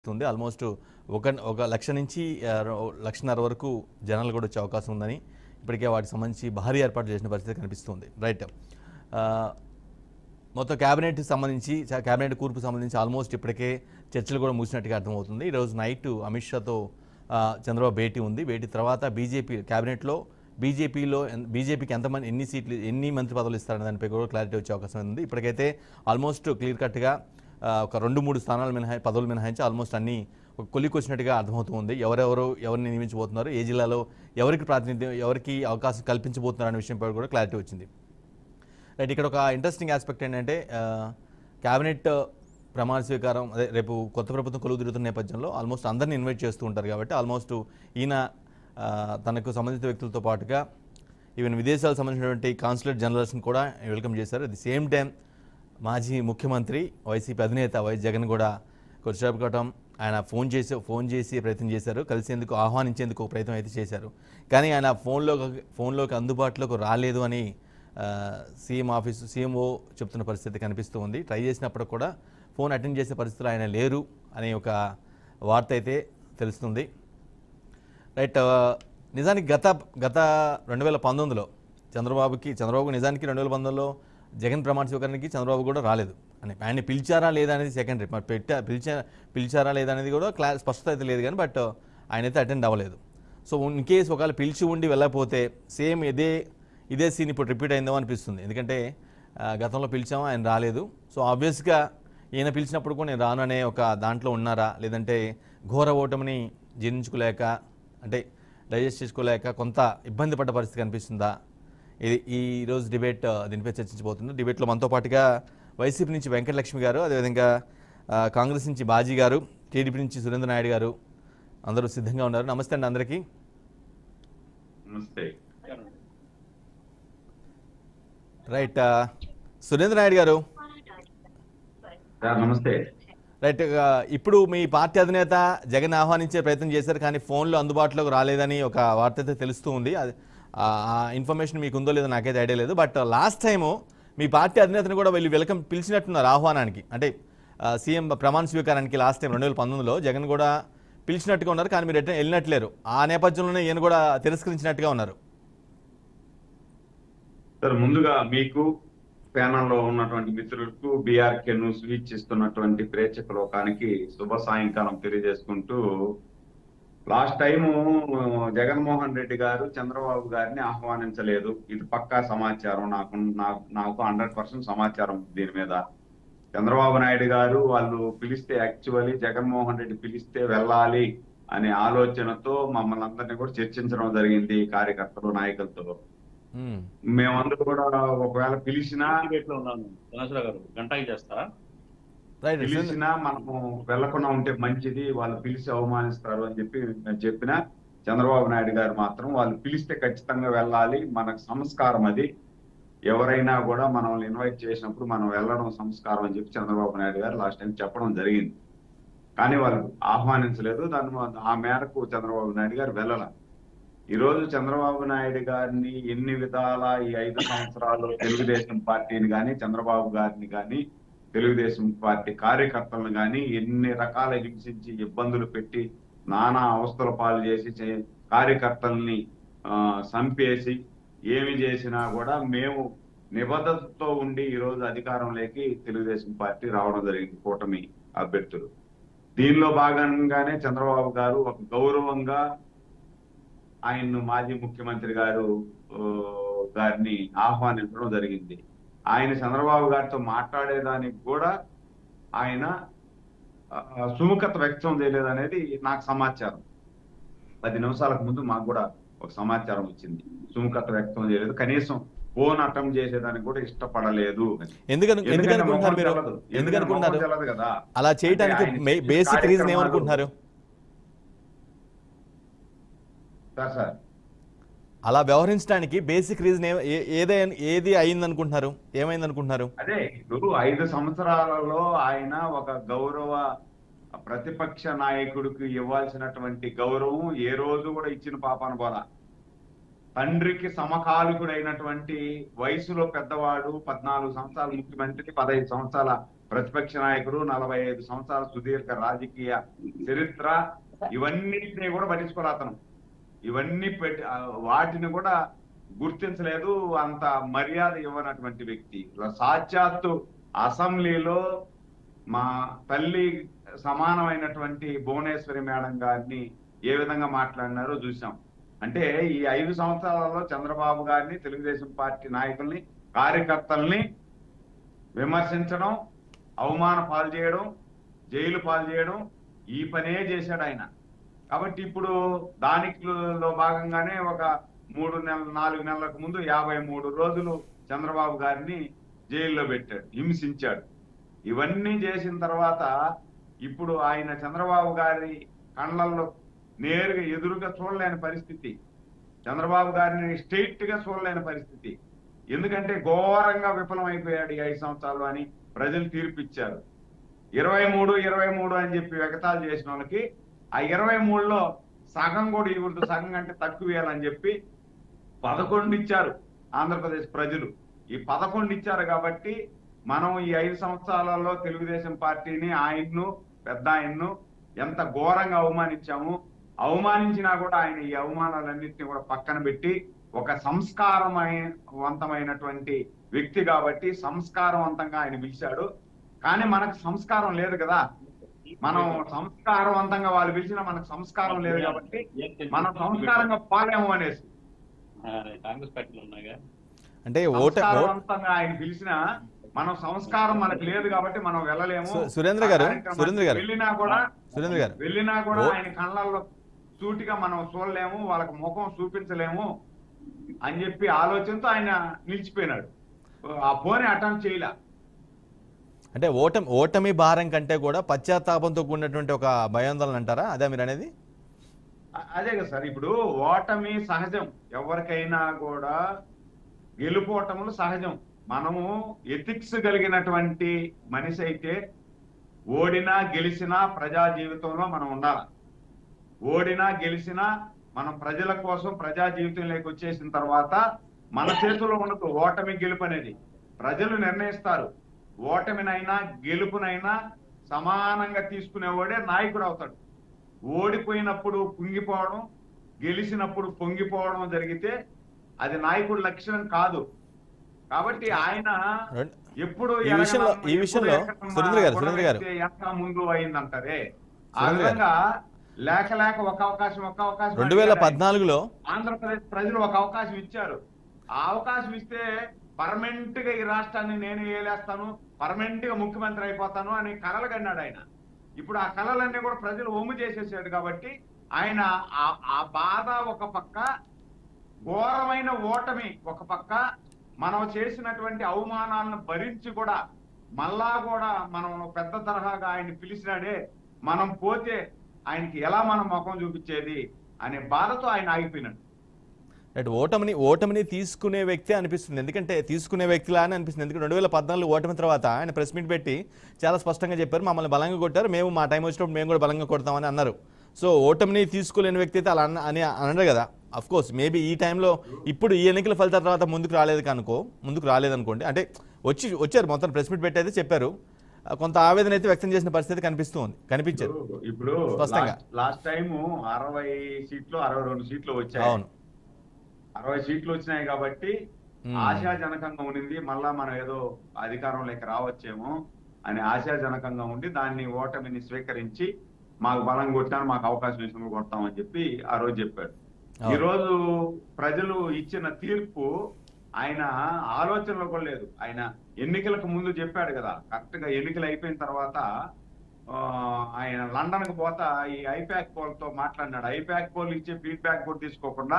ఉంది ఆల్మోస్ట్ ఒక ఒక లక్ష నుంచి ఆ, రో- లక్షన్నర వరకు జనాలు కూడా వచ్చే అవకాశం ఉందని ఇప్పటికే వాటికి సంబంధించి భారీ ఏర్పాట్లు చేసిన పరిస్థితి కనిపిస్తుంది రైట్ ఆ, మొత్తం క్యాబినెట్కి సంబంధించి చ- క్యాబినెట్ కూర్పు సంబంధించి ఆల్మోస్ట్ ఇప్పటికే చర్చలు కూడా మూసినట్టుగా అర్థమవుతుంది ఈరోజు నైట్ అమిత్ షాతో ఆ, చంద్రబాబు భేటీ ఉంది భేటీ తర్వాత బీజేపీ క్యాబినెట్లో బీజేపీలో ఎన్- బీజేపీకి ఎంతమంది ఎన్ని సీట్లు ఎన్ని మంత్రి పదవులు ఇస్తారనే దానిపై కూడా క్లారిటీ వచ్చే అవకాశం ఉంది ఇప్పటికైతే ఆల్మోస్ట్ క్లియర్ కట్గా ఆ, ఒక రెండు మూడు స్థానాలు మినహాయి పదవులు మినహాయించి ఆల్మోస్ట్ అన్ని ఒక కొలికి వచ్చినట్టుగా అర్థమవుతుంది ఎవరెవరు ఎవరిని నియమించబోతున్నారు ఏ జిల్లాలో ఎవరికి ప్రాతినిధ్యం ఎవరికి అవకాశం కల్పించబోతున్నారు అనే విషయంపై కూడా క్లారిటీ వచ్చింది రైట్ ఇక్కడ ఒక ఇంట్రెస్టింగ్ ఆస్పెక్ట్ ఏంటంటే ఆ, క్యాబినెట్ ప్రమాణ స్వీకారం అదే రేపు కొత్త ప్రభుత్వం కొలువు తిరుగుతున్న నేపథ్యంలో ఆల్మోస్ట్ అందరిని ఇన్వైట్ చేస్తూ ఉంటారు కాబట్టి ఆల్మోస్ట్ ఈయన ఆ, తనకు సంబంధిత వ్యక్తులతో పాటుగా ఈవెన్ విదేశాలకు సంబంధించినటువంటి కాన్సులేట్ జనరల్స్ని కూడా వెల్కమ్ చేశారు అట్ ది సేమ్ టైం మాజీ ముఖ్యమంత్రి వైసీపీ అధినేత వైఎస్ జగన్ కూడా కొద్దిసేపటం ఆయన ఫోన్ చేసి ఫోన్ చేసి ప్రయత్నం చేశారు కలిసేందుకు ఆహ్వానించేందుకు ఒక ప్రయత్నం అయితే చేశారు కానీ ఆయన ఫోన్లో ఫోన్లోకి అందుబాటులోకి రాలేదు అని ఆ, సీఎం ఆఫీసు సీఎంఓ చెప్తున్న పరిస్థితి కనిపిస్తూ ఉంది ట్రై చేసినప్పుడు కూడా ఫోన్ అటెండ్ చేసే పరిస్థితులు ఆయన లేరు అనే ఒక వార్త అయితే తెలుస్తుంది రైట్ ఆ, నిజానికి గత గత రెండు వేల పంతొమ్మిదిలో చంద్రబాబుకి చంద్రబాబు నిజానికి రెండు వేల పంతొమ్మిదిలో జగన్ ప్రమాణ స్వీకారానికి చంద్రబాబు కూడా రాలేదు అని ఆయన పిలిచారా లేదా అనేది సెకండరీ మరి పెట్టా పిలిచా పిలిచారా లేదా అనేది కూడా క్లా స్పష్టత అయితే లేదు కానీ బట్ ఆయన అయితే అటెండ్ అవ్వలేదు సో ఇన్ కేస్ ఒకవేళ పిలిచి ఉండి వెళ్ళకపోతే సేమ్ ఇదే ఇదే సీన్ ఇప్పుడు రిపీట్ అయిందో అనిపిస్తుంది ఎందుకంటే ఆ, గతంలో పిలిచాము ఆయన రాలేదు సో ఆబ్వియస్గా ఈయన పిలిచినప్పుడు కూడా నేను రాను అనే ఒక దాంట్లో ఉన్నారా లేదంటే ఘోర ఓటమిని జీర్ణించుకోలేక అంటే డైజెస్ట్ చేసుకోలేక కొంత ఇబ్బంది పడ్డ పరిస్థితి కనిపిస్తుందా ఇది ఈ రోజు డిబేట్ ఆ, దీనిపై చర్చించబోతుంది డిబేట్లో మనతో పాటుగా వైసీపీ నుంచి వెంకటలక్ష్మి గారు అదేవిధంగా ఆ, కాంగ్రెస్ నుంచి బాజీ గారు టీడీపీ నుంచి సురేంద్ర నాయుడు గారు అందరూ సిద్ధంగా ఉన్నారు నమస్తే అండి అందరికీ నమస్తే రైట్ ఆ, సురేంద్ర నాయుడు గారు సార్ నమస్తే రైట్ ఆ, ఇప్పుడు మీ పార్టీ అధినేత జగన్ ఆహ్వానించే ప్రయత్నం చేశారు కానీ ఫోన్లో అందుబాటులోకి రాలేదని ఒక వార్త అయితే తెలుస్తూ ఉంది అది ఆ ఆ ఇన్ఫర్మేషన్ మీకు ఉందో లేదో నాకైతే ఐడియా లేదు బట్ లాస్ట్ టైము మీ పార్టీ అధినేతను కూడా వీళ్ళు వెల్కమ్ పిలిచినట్టున్నారు ఆహ్వానానికి అంటే ఆ, సీఎం ప్రమాణ స్వీకారానికి లాస్ట్ టైం రెండు వేల పంతొమ్మిదిలో జగన్ కూడా పిలిచినట్టుగా ఉన్నారు కానీ మీరు ఎట్లా వెళ్ళినట్లేరు ఆ నేపథ్యంలోనే ఈయన కూడా తిరస్కరించినట్టుగా ఉన్నారు సార్ ముందుగా మీకు ప్యానల్లో ఉన్నటువంటి మిత్రులకు బీఆర్కే న్యూస్ వీక్షిస్తున్నటువంటి ప్రేక్షక లోకానికి శుభ సాయంకాలం తెలియజేసుకుంటూ లాస్ట్ టైము జగన్మోహన్ రెడ్డి గారు చంద్రబాబు గారిని ఆహ్వానించలేదు ఇది పక్కా సమాచారం నాకు నాకు నాకు హండ్రెడ్ పర్సెంట్ సమాచారం ఉంది దీని మీద చంద్రబాబు నాయుడు గారు వాళ్ళు పిలిస్తే యాక్చువల్లీ జగన్మోహన్ రెడ్డి పిలిస్తే వెళ్ళాలి అనే ఆలోచనతో మమ్మల్ని అందరినీ కూడా చర్చించడం జరిగింది కార్యకర్తలు నాయకులతో మ్మ్. మేమందరూ కూడా ఒకవేళ పిలిచినా డిబేట్ లో ఉన్నాను గణేశ్వర గారు గంటకి చేస్తారా రైట్ సురేంద్ర- పిలిచినా మనము వెళ్లకుండా ఉంటే మంచిది వాళ్ళు పిలిచి అవమానిస్తారు అని చెప్పి నేను చెప్పిన చంద్రబాబు నాయుడు గారు మాత్రం వాళ్ళు పిలిస్తే ఖచ్చితంగా వెళ్ళాలి మనకు సంస్కారం అది ఎవరైనా కూడా మనల్ని ఇన్వైట్ చేసినప్పుడు మనం వెళ్ళడం సంస్కారం అని చెప్పి చంద్రబాబు నాయుడు గారు లాస్ట్ టైం చెప్పడం జరిగింది కానీ వాళ్ళు ఆహ్వానించలేదు దాని మ- ఆ మేరకు చంద్రబాబు నాయుడు గారు వెళ్ళాల ఈ రోజు చంద్రబాబు నాయుడు గారిని ఎన్ని విధాల ఈ ఐదు సంవత్సరాలు తెలుగుదేశం పార్టీని కానీ చంద్రబాబు గారిని కానీ తెలుగుదేశం పార్టీ కార్యకర్తలను కానీ ఎన్ని రకాల హింసించి ఇబ్బందులు పెట్టి నానా అవస్థల పాలు చేసి చే- కార్యకర్తల్ని ఆ, చంపేసి ఏమి చేసినా కూడా మేము నిబద్ధతతో ఉండి ఈ రోజు అధికారంలోకి తెలుగుదేశం పార్టీ రావడం జరిగింది కూటమి అభ్యర్థులు దీనిలో భాగంగానే చంద్రబాబు గారు ఒక గౌరవంగా ఆయన్ను మాజీ ముఖ్యమంత్రి గారు ఆ, గారిని ఆహ్వానించడం జరిగింది ఆయన చంద్రబాబు గారితో మాట్లాడేదానికి కూడా ఆయన ఆ, సుముఖత వ్యక్తం చేయలేదనేది నాకు సమాచారం పది నిమిషాలకు ముందు మాకు కూడా ఒక సమాచారం వచ్చింది సుముఖత వ్యక్తం చేయలేదు కనీసం ఫోన్ అటెంప్ట్ చేసేదానికి కూడా ఇష్టపడలేదు అని. ఎందుకను ఎందుకు ఎందుకంటే అనుకుంటున్నారు మొహం మీరు తెలదు. ఎందుకు ఎందుకంటే అనుకుంటున్నారు మొహం తెలదు కదా అలా చేయడానికి అంటే ఆయన బేసిక్ రీజన్ కార్యక్రమాలు- ఏమనుకుంటున్నారు సార్ సార్ అలా వ్యవహరించడానికి బేసిక్ రీజన్ ఏదే ఏది అయింది అనుకుంటున్నారు ఏమైంది అనుకుంటున్నారు అదే ఇప్పుడు ఐదు సంవత్సరాలలో ఆయన ఒక గౌరవ ప్రతిపక్ష నాయకుడికి ఇవ్వాల్సినటువంటి గౌరవం ఏ రోజు కూడా ఇచ్చిన పాపాన పోలా తండ్రికి సమకాలికుడైనటువంటి వయసులో పెద్దవాడు పద్నాలుగు సంవత్సరాల ముఖ్యమంత్రి పదహైదు సంవత్సరాల ప్రతిపక్ష నాయకుడు నలభై ఐదు సంవత్సరాల సుదీర్ఘ రాజకీయ చరిత్ర ఇవన్నిటిని కూడా పట్టించుకోలే అతను ఇవన్నీ పెట్టి ఆ, వాటిని కూడా గుర్తించలేదు అంత మర్యాద ఇవ్వనటువంటి వ్యక్తి సాక్షాత్తు అసెంబ్లీలో మా తల్లి సమానమైనటువంటి భువనేశ్వరి మేడం గారిని ఏ విధంగా మాట్లాడినారో చూసాం అంటే ఈ ఐదు సంవత్సరాలలో చంద్రబాబు గారిని తెలుగుదేశం పార్టీ నాయకుల్ని కార్యకర్తల్ని విమర్శించడం అవమాన పాలు చేయడం జైలు పాలు చేయడం ఈ పనే చేశాడు ఆయన కాబట్టి ఇప్పుడు దానిలో భాగంగానే ఒక మూడు నెలల నాలుగు నెలలకు ముందు యాభై మూడు రోజులు చంద్రబాబు గారిని జైల్లో పెట్టాడు హింసించాడు ఇవన్నీ చేసిన తర్వాత ఇప్పుడు ఆయన చంద్రబాబు గారి కళ్ళల్లో నేరుగా ఎదురుగా చూడలేని పరిస్థితి చంద్రబాబు గారిని స్ట్రైట్ గా చూడలేని పరిస్థితి ఎందుకంటే ఘోరంగా విఫలమైపోయాడు ఈ ఐదు సంవత్సరాలు అని ప్రజలు తీర్పిచ్చారు ఇరవై మూడు ఇరవై మూడు అని చెప్పి ఎగతాలు చేసిన వాళ్ళకి ఆ ఇరవై మూడులో సగం కూడా ఇవ్వద్దు సగం కంటే తక్కువ ఇవ్వాలని చెప్పి పదకొండు ఇచ్చారు ఆంధ్రప్రదేశ్ ప్రజలు ఈ పదకొండు ఇచ్చారు కాబట్టి మనం ఈ ఐదు సంవత్సరాలలో తెలుగుదేశం పార్టీని ఆయన్ను పెద్ద ఆయన్ను ఎంత ఘోరంగా అవమానించాము అవమానించినా కూడా ఆయన ఈ అవమానాలన్నింటినీ కూడా పక్కన పెట్టి ఒక సంస్కారవంతమైనటువంటి వ్యక్తి కాబట్టి సంస్కారవంతంగా ఆయన పిలిచాడు కానీ మనకు సంస్కారం లేదు కదా మనం సంస్కారవంతంగా వాళ్ళు పిలిచినా మనకు సంస్కారం లేదు కాబట్టి మనం సంస్కారంగా పాలేము అనేసి ఆ, కాంగ్రెస్ పార్టీలో ఉన్నాయిగా అంటే ఓట ఓట్ సంస్కారవంతంగా ఆయన పిలిచినా మనం సంస్కారం మనకు లేదు కాబట్టి మనం వెళ్ళలేము సు- సురేంద్ర గారు, ఆ కార్యక్రమానికి సురేంద్ర గారు. వెళ్ళినా కూడా సురేంద్ర గారు వెళ్ళినా కూడా ఓ- ఆయన కళ్ళల్లో సూటిగా మనం చూడలేము వాళ్ళకి ముఖం చూపించలేము అని చెప్పి ఆలోచనతో ఆయన నిలిచిపోయినాడు ఆ పోనీ అటెంప్ట్ చేయలే అంటే ఓటమి ఓటమి భారం కంటే కూడా పశ్చాత్తాపంతో కూడినటువంటి ఒక భయాందోళన అంటారా అదే మీరు అనేది అ- అదే కదా సార్ ఇప్పుడు ఓటమి సహజం ఎవరికైనా కూడా గెలుపోటములు సహజం మనము ఎథిక్స్ కలిగినటువంటి మనిషి అయితే ఓడినా గెలిచినా ప్రజా జీవితంలో మనం ఉండాలి ఓడినా గెలిచినా మనం ప్రజల కోసం ప్రజా జీవితంలోకి వచ్చేసిన తర్వాత మన చేతిలో ఉండదు ఓటమి గెలుపు అనేది ప్రజలు నిర్ణయిస్తారు ఓటమినైనా గెలుపునైనా సమానంగా తీసుకునేవాడే నాయకుడు అవుతాడు ఓడిపోయినప్పుడు కుంగిపోవడం గెలిచినప్పుడు పొంగిపోవడం జరిగితే అది నాయకుడి లక్షణం కాదు కాబట్టి ఆయన రెండు- ఎప్పుడు ఈ విషయంలో- ఈ విషయంలో సురేంద్ర గారు, సురేంద్ర గారు. ఎంత ముందు అయిందంటారే ఆ సురేంద్ర గారు. విధంగా లేక లేక ఒక అవకాశం ఒక అవకాశం రెండు వేల అడిగారు ఆయన. పద్నాలుగులో ఆంధ్రప్రదేశ్ ప్రజలు ఒక అవకాశం ఇచ్చారు ఆ అవకాశం ఇస్తే పర్మనెంట్ గా ఈ రాష్ట్రాన్ని నేను ఏలేస్తాను పర్మనెంట్ గా ముఖ్యమంత్రి అయిపోతాను అని కలలు కన్నాడు ఆయన ఇప్పుడు ఆ కళలన్నీ కూడా ప్రజలు ఒమ్ము చేసేసాడు కాబట్టి ఆయన ఆ- ఆ బాధ ఒక పక్క ఘోరమైన ఓటమి ఒక పక్క మనం చేసినటువంటి అవమానాలను భరించి కూడా మళ్ళా కూడా మనం పెద్ద తరహాగా ఆయన పిలిచినాడే మనం పోతే ఆయనకి ఎలా మనం ముఖం చూపించేది అనే బాధతో ఆయన ఆగిపోయినాడు రైట్ ఓటమిని ఓటమిని తీసుకునే వ్యక్తి అనిపిస్తుంది ఎందుకంటే తీసుకునే వ్యక్తిలానే అనిపిస్తుంది ఎందుకంటే రెండు వేల పద్నాలుగు ఓటమి తర్వాత ఆయన ప్రెస్ మీట్ పెట్టి చాలా స్పష్టంగా చెప్పారు మమ్మల్ని బలంగా కొట్టారు మేము మా టైం వచ్చినప్పుడు మేము కూడా బలంగా కొడతామని అన్నారు సో ఓటమిని తీసుకోలేని వ్యక్తి అయితే అలా అన్న అని అనడు కదా అఫ్ కోర్స్ మేబీ ఈ టైంలో ఇప్పుడు ఈ ఎన్నికల ఫలితాల తర్వాత ముందుకు రాలేదు కనుకో ముందుకు రాలేదనుకోండి అంటే వచ్చి వచ్చారు మొత్తం ప్రెస్ మీట్ పెట్టి అయితే చెప్పారు ఆ, కొంత ఆవేదన అయితే వ్యక్తం చేసిన పరిస్థితి కనిపిస్తూ ఉంది కనిపించారు ఇప్పుడు- ఇప్పుడు స్పష్టంగా. లాస్ట్ టైం అరవై సీట్లు అరవై రెండు సీట్లు వచ్చాయి అవును అరవై సీట్లు వచ్చినాయి కాబట్టి మ్మ్. ఆశాజనకంగా ఉండింది మళ్ళా మనం ఏదో అధికారంలోకి రావచ్చేమో అని ఆశాజనకంగా ఉండి దాన్ని ఓటమిని స్వీకరించి మాకు బలం కొట్టాను మాకు అవకాశం ఇచ్చినప్పుడు కొడతామని చెప్పి ఆ రోజు చెప్పాడు ఈ అవును. రోజు ప్రజలు ఇచ్చిన తీర్పు ఆయన ఆలోచనలో కూడా లేదు ఆయన ఎన్నికలకు ముందు చెప్పాడు కదా కరెక్ట్ గా ఎన్నికలు అయిపోయిన తర్వాత ఆ, ఆయన లండన్ కు పోతా ఈ ఐపాక్ పోల్ తో మాట్లాడినాడు ఐపాక్ పోల్ ఇచ్చే ఫీడ్బ్యాక్ కూడా తీసుకోకుండా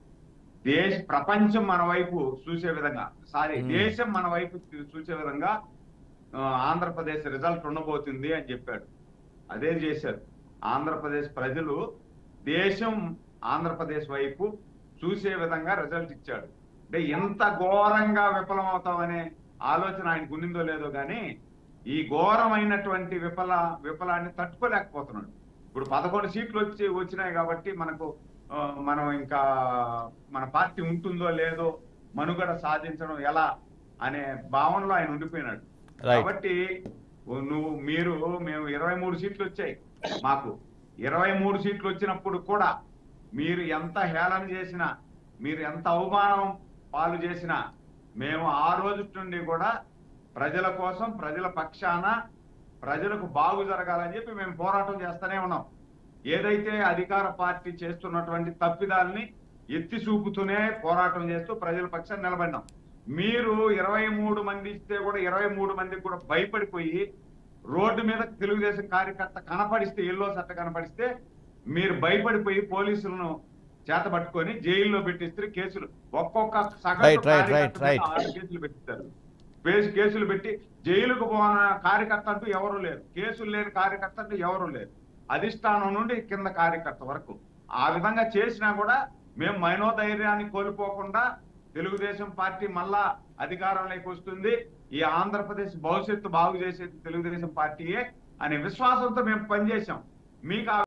దేశ ప్రపంచం మన వైపు చూసే విధంగా సారీ Hmm. దేశం మన వైపు చూసే విధంగా ఆ, ఆంధ్రప్రదేశ్ రిజల్ట్ ఉండబోతుంది అని చెప్పాడు అదే చేశారు ఆంధ్రప్రదేశ్ ప్రజలు దేశం ఆంధ్రప్రదేశ్ వైపు చూసే విధంగా రిజల్ట్ ఇచ్చాడు అంటే ఎంత ఘోరంగా విఫలం అవుతామనే ఆలోచన ఆయనకు ఉన్నిందో లేదో కానీ ఈ ఘోరమైనటువంటి విఫల విఫలాన్ని తట్టుకోలేకపోతున్నాడు ఇప్పుడు పదకొండు సీట్లు వచ్చి వచ్చినాయి కాబట్టి మనకు ఆ, మనం ఇంకా మన పార్టీ ఉంటుందో లేదో మనుగడ సాధించడం ఎలా అనే భావనలో ఆయన ఉండిపోయినాడు Right. కాబట్టి ఓ నువ్వు మీరు మేము ఇరవై మూడు సీట్లు వచ్చాయి మాకు ఇరవై మూడు సీట్లు వచ్చినప్పుడు కూడా మీరు ఎంత హేళన చేసినా మీరు ఎంత అవమానం పాలు చేసినా మేము ఆ రోజు నుండి కూడా ప్రజల కోసం ప్రజల పక్షాన ప్రజలకు బాగు జరగాలని చెప్పి మేము పోరాటం చేస్తూనే ఉన్నాం ఏదైతే అధికార పార్టీ చేస్తున్నటువంటి తప్పిదాలని ఎత్తి చూపుతూనే పోరాటం చేస్తూ ప్రజల పక్షాన్ని నిలబడినాం మీరు ఇరవై మూడు మంది ఇస్తే కూడా ఇరవై మూడు మందికి కూడా భయపడిపోయి రోడ్డు మీద తెలుగుదేశం కార్యకర్త కనపడిస్తే ఎల్లో సట్ట కనపడిస్తే మీరు భయపడిపోయి పోలీసులను చేత పట్టుకొని జైల్లో పెట్టిస్తే కేసులు ఒక్కొక్క సగటు Right, right, right, కార్యకర్త మీద right. ఆరు కేసులు పెట్టిస్తారు కేసు- కేసులు పెట్టి జైలుకు పోన కార్యకర్త అంటూ ఎవరు లేరు కేసులు లేని కార్యకర్త అంటూ ఎవరు లేరు అధిష్టానం నుండి కింద కార్యకర్త వరకు ఆ విధంగా చేసినా కూడా మేము మనోధైర్యాన్ని కోల్పోకుండా తెలుగుదేశం పార్టీ మళ్ళా అధికారంలోకి వస్తుంది ఈ ఆంధ్రప్రదేశ్ భవిష్యత్తు బాగు చేసేది తెలుగుదేశం పార్టీయే అనే విశ్వాసంతో మేము పనిచేశాం మీకు ఆ